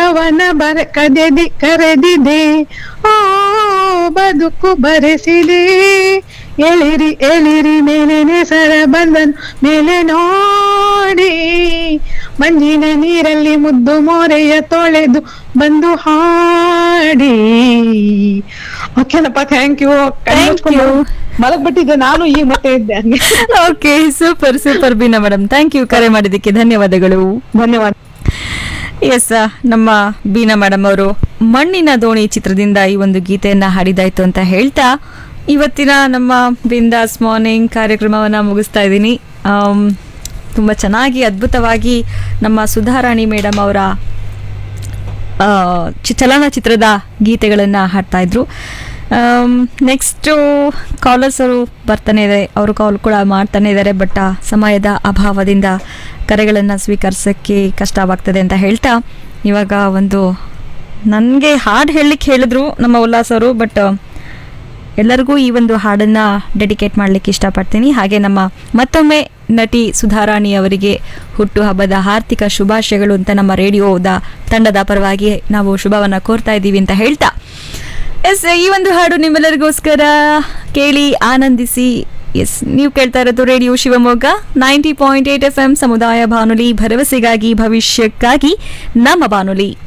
ಜೀವವನ ಬರ ಕದೆದಿ ಕರೆದಿದೆ ಓ ಬದುಕು ಬರೆಸಿದೆ ಎಳಿರಿ ಎಳಿರಿ ಮೇಲೆ ನೆಸರ ಬಂದನು ಮೇಲೆ ನೋಡಿ ಮಂಜಿನ ನೀರಲ್ಲಿ ಮುದ್ದು ಮೋರೆಯ ತೊಳೆದು ಬಂದು ಹಾಡಿ ಓಕೆನಪ್ಪ ಥ್ಯಾಂಕ್ ಯು Thank you. ಮಲಗ್ಬಿಟ್ಟಿದ್ದೆ ನಾನು ಈಗ ಮತ್ತೆ ಇದ್ದೆ ಹಂಗೆ okay super super Beena madam thank you ಕರೆ ಮಾಡಿದ್ದಕ್ಕೆ ಧನ್ಯವಾದಗಳು ಧನ್ಯವಾದ ಎಸ್ ನಮ್ಮ ಬೀನಾ ಮೇಡಮ್ ಅವರು ಮಣ್ಣಿನ ದೋಣಿ ಚಿತ್ರದಿಂದ ಈ ಒಂದು ಗೀತೆಯನ್ನ ಹಾಡಿದಾಯ್ತು ಅಂತ ಹೇಳ್ತಾ ಇವತ್ತಿನ ನಮ್ಮ ಬಿಂದಾಸ್ ಮಾರ್ನಿಂಗ್ ಕಾರ್ಯಕ್ರಮವನ್ನ ಮುಗಿಸ್ತಾ ಇದ್ದೀನಿ ಆಮ್, ತುಂಬ ಚೆನ್ನಾಗಿ ಅದ್ಭುತವಾಗಿ ನಮ್ಮ ಸುಧಾರಾಣಿ ಮೇಡಮ್ ಅವರ ಆ, ಚಿ- ಚಲನಚಿತ್ರದ ಗೀತೆಗಳನ್ನು ಹಾಡ್ತಾ ಇದ್ರು ನೆಕ್ಸ್ಟು ಕಾಲರ್ಸ್ ಅವರು ಬರ್ತಾನೆ ಇದೆ ಅವರು ಕಾಲ್ ಕೂಡ ಮಾಡ್ತಾನೆ ಇದ್ದಾರೆ ಬಟ್ ಆ ಸಮಯದ ಅಭಾವದಿಂದ ಕರೆಗಳನ್ನು ಸ್ವೀಕರಿಸೋಕ್ಕೆ ಕಷ್ಟವಾಗ್ತದೆ ಅಂತ ಹೇಳ್ತಾ ಇವಾಗ ಒಂದು ನನಗೆ ಹಾಡು ಹೇಳಲಿಕ್ಕೆ ಹೇಳಿದ್ರು ನಮ್ಮ ಉಲ್ಲಾಸ್ ಅವರು ಬಟ್ ಎಲ್ಲರಿಗೂ ಈ ಒಂದು ಹಾಡನ್ನು ಡೆಡಿಕೇಟ್ ಮಾಡಲಿಕ್ಕೆ ಇಷ್ಟಪಡ್ತೀನಿ ಹಾಗೆ ನಮ್ಮ ಮತ್ತೊಮ್ಮೆ ನಟಿ ಸುಧಾರಾಣಿ ಅವರಿಗೆ ಹುಟ್ಟುಹಬ್ಬದ ಆರ್ಥಿಕ ಶುಭಾಶಯಗಳು ಅಂತ ನಮ್ಮ ರೇಡಿಯೋದ ತಂಡದ ಪರವಾಗಿ ನಾವು ಶುಭವನ್ನು ಕೋರ್ತಾ ಇದ್ದೀವಿ ಅಂತ ಹೇಳ್ತಾ ಎಸ್ ಈ ಒಂದು ಹಾಡು ನಿಮ್ಮೆಲ್ಲರಿಗೋಸ್ಕರ ಕೇಳಿ ಆನಂದಿಸಿ ಎಸ್ ನೀವು ಕೇಳ್ತಾ ಇರೋದು radio Shivamogga ninety point eight F M ಸಮುದಾಯ ಬಾನುಲಿ ಭರವಸೆಗಾಗಿ ಭವಿಷ್ಯಕ್ಕಾಗಿ ನಮ್ಮ ಬಾನುಲಿ